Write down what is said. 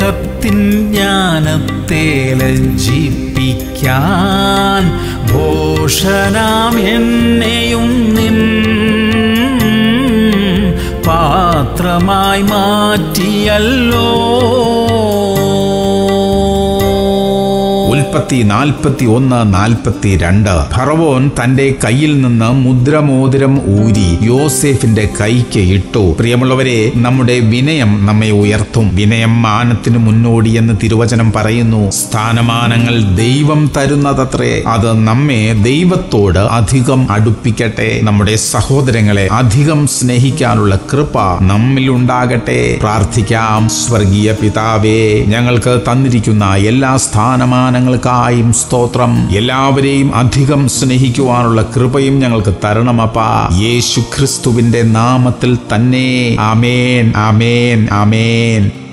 ലോകത്തിൻ ജ്ഞാനത്തെ ലജ്ജിപ്പിക്കാൻ ഭോഷനാം എന്നെയും നിൻ പാത്രമായി മാറ്റിയല്ലോ ഉൽപ്പത്തി നാൽപ്പത്തി ഒന്ന് നാൽപ്പത്തി രണ്ട് ഫറവോൻ തന്റെ കയ്യിൽ നിന്ന് മുദ്രമോതിരം ഊരി യോസേഫിന്റെ കൈക്ക് ഇട്ടു പ്രിയമുള്ളവരെ നമ്മുടെ വിനയം നമ്മെ ഉയർത്തും വിനയം മാനത്തിന് മുന്നോടിയെന്ന് തിരുവചനം പറയുന്നു സ്ഥാനമാനങ്ങൾ ദൈവം തരുന്നതത്രേ അത് നമ്മെ ദൈവത്തോട് അധികം അടുപ്പിക്കട്ടെ നമ്മുടെ സഹോദരങ്ങളെ അധികം സ്നേഹിക്കാനുള്ള കൃപ നമ്മിൽ ഉണ്ടാകട്ടെ പ്രാർത്ഥിക്കാം സ്വർഗീയ പിതാവേ ഞങ്ങൾക്ക് തന്നിരിക്കുന്ന എല്ലാ സ്ഥാനമാനങ്ങൾക്കായും സ്തോത്രം എല്ലാവരെയും അധികം സ്നേഹിക്കുവാനുള്ള കൃപയും ഞങ്ങൾക്ക് തരണമപ്പാ യേശു ക്രിസ്തുവിന്റെ നാമത്തിൽ തന്നെ ആമേൻ ആമേൻ ആമേൻ